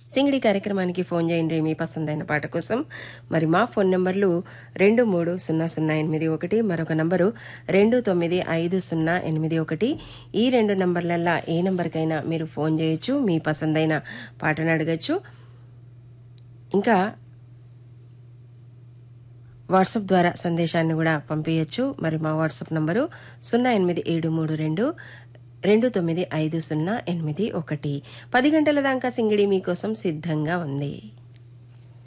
సింగిడి కార్యక్రమానికి ఫోన్ చేయండి మీ పసందైన పాట కోసం మరి మా ఫోన్ నంబర్లు రెండు మూడు సున్నా సున్నా ఎనిమిది ఒకటి మరొక నంబరు రెండు తొమ్మిది ఐదు సున్నా ఎనిమిది ఒకటి ఈ రెండు నంబర్లల్లా ఏ నంబర్కైనా మీరు ఫోన్ చేయొచ్చు మీ పసందైన పాటను అడగచ్చు ఇంకా వాట్సాప్ ద్వారా సందేశాన్ని కూడా పంపించచ్చు మరి మా వాట్సాప్ నంబరు సున్నా ఎనిమిది ఏడు మూడు రెండు రెండు తొమ్మిది ఐదు సున్నా ఎనిమిది ఒకటి పది గంటల దాకా సింగిడి మీకోసం సిద్ధంగా ఉంది